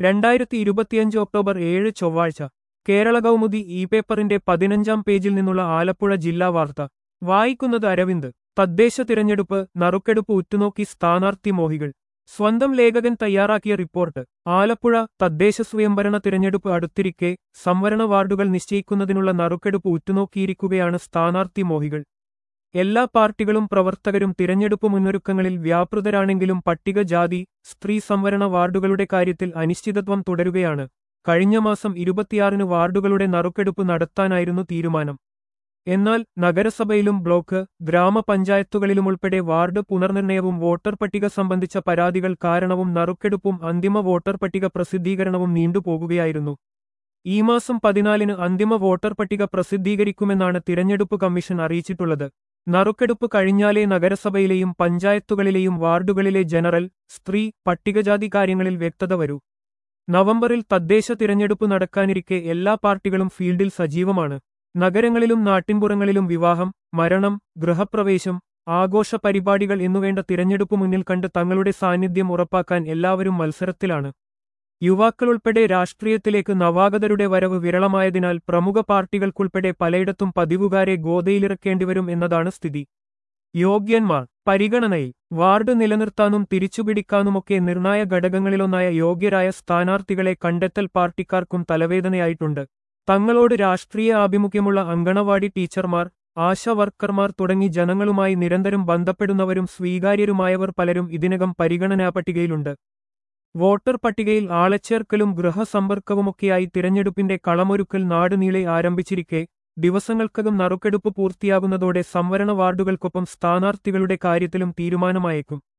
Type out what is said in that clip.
രണ്ടായിരത്തി ഇരുപത്തിയഞ്ച് ഒക്ടോബർ ഏഴ് ചൊവ്വാഴ്ച കേരള കൗമുദി ഇ പേപ്പറിന്റെ പതിനഞ്ചാം പേജിൽ നിന്നുള്ള ആലപ്പുഴ ജില്ലാ വാർത്ത വായിക്കുന്നത് അരവിന്ദ് തദ്ദേശ തിരഞ്ഞെടുപ്പ് നറുക്കെടുപ്പ് ഉറ്റുനോക്കി സ്ഥാനാർത്ഥി മോഹികൾ സ്വന്തം ലേഖകൻ തയ്യാറാക്കിയ റിപ്പോർട്ട് ആലപ്പുഴ തദ്ദേശ സ്വയംഭരണ തിരഞ്ഞെടുപ്പ് അടുത്തിരിക്കെ സംവരണ വാർഡുകൾ നിശ്ചയിക്കുന്നതിനുള്ള നറുക്കെടുപ്പ് ഉറ്റുനോക്കിയിരിക്കുകയാണ് സ്ഥാനാർത്ഥി മോഹികൾ എല്ലാ പാർട്ടികളും പ്രവർത്തകരും തിരഞ്ഞെടുപ്പ് മുന്നൊരുക്കങ്ങളിൽ വ്യാപൃതരാണെങ്കിലും പട്ടികജാതി സ്ത്രീ സംവരണ വാർഡുകളുടെ കാര്യത്തിൽ അനിശ്ചിതത്വം തുടരുകയാണ് കഴിഞ്ഞ മാസം ഇരുപത്തിയാറിന് വാർഡുകളുടെ നറുക്കെടുപ്പ് നടത്താനായിരുന്നു തീരുമാനം എന്നാൽ നഗരസഭയിലും ബ്ലോക്ക് ഗ്രാമപഞ്ചായത്തുകളിലുമുൾപ്പെടെ വാർഡ് പുനർനിർണയവും വോട്ടർ പട്ടിക സംബന്ധിച്ച പരാതികൾ കാരണവും നറുക്കെടുപ്പും അന്തിമ വോട്ടർ പട്ടിക പ്രസിദ്ധീകരണവും നീണ്ടുപോകുകയായിരുന്നു ഈ മാസം പതിനാലിന് അന്തിമ വോട്ടർ പട്ടിക പ്രസിദ്ധീകരിക്കുമെന്നാണ് തിരഞ്ഞെടുപ്പ് കമ്മീഷൻ അറിയിച്ചിട്ടുള്ളത് നറുക്കെടുപ്പ് കഴിഞ്ഞാലേ നഗരസഭയിലെയും പഞ്ചായത്തുകളിലെയും വാർഡുകളിലെ ജനറൽ സ്ത്രീ പട്ടികജാതി കാര്യങ്ങളിൽ വ്യക്തത വരൂ നവംബറിൽ തദ്ദേശ തിരഞ്ഞെടുപ്പ് നടക്കാനിരിക്കെ എല്ലാ പാർട്ടികളും ഫീൽഡിൽ സജീവമാണ് നഗരങ്ങളിലും നാട്ടിൻപുറങ്ങളിലും വിവാഹം മരണം ഗൃഹപ്രവേശം ആഘോഷ പരിപാടികൾ എന്നുവേണ്ട തിരഞ്ഞെടുപ്പ് മുന്നിൽ കണ്ട് തങ്ങളുടെ സാന്നിധ്യം ഉറപ്പാക്കാൻ എല്ലാവരും മത്സരത്തിലാണ് യുവാക്കളുൾപ്പെടെ രാഷ്ട്രീയത്തിലേക്ക് നവാഗതരുടെ വരവ് വിരളമായതിനാൽ പ്രമുഖ പാർട്ടികൾക്കുൾപ്പെടെ പലയിടത്തും പതിവുകാരെ ഗോതയിലിറക്കേണ്ടിവരും എന്നതാണ് സ്ഥിതി യോഗ്യന്മാർ പരിഗണനയിൽ വാർഡ് നിലനിർത്താനും തിരിച്ചുപിടിക്കാനുമൊക്കെ നിർണായ ഘടകങ്ങളിലൊന്നായ യോഗ്യരായ സ്ഥാനാർത്ഥികളെ കണ്ടെത്തൽ പാർട്ടിക്കാർക്കും തലവേദനയായിട്ടുണ്ട് തങ്ങളോട് രാഷ്ട്രീയ ആഭിമുഖ്യമുള്ള അങ്കണവാടി ടീച്ചർമാർ ആശാ വർക്കർമാർ തുടങ്ങി ജനങ്ങളുമായി നിരന്തരം ബന്ധപ്പെടുന്നവരും സ്വീകാര്യരുമായവർ പലരും ഇതിനകം പരിഗണനാ പട്ടികയിലുണ്ട് വോട്ടർ പട്ടികയിൽ ആളച്ചേർക്കലും ഗൃഹസമ്പർക്കവുമൊക്കെയായി തിരഞ്ഞെടുപ്പിന്റെ കളമൊരുക്കൽ നാടുനീളെ ആരംഭിച്ചിരിക്കെ ദിവസങ്ങൾക്കകം നറുക്കെടുപ്പ് പൂർത്തിയാകുന്നതോടെ സംവരണ വാർഡുകൾക്കൊപ്പം സ്ഥാനാർത്ഥികളുടെ കാര്യത്തിലും തീരുമാനമായേക്കും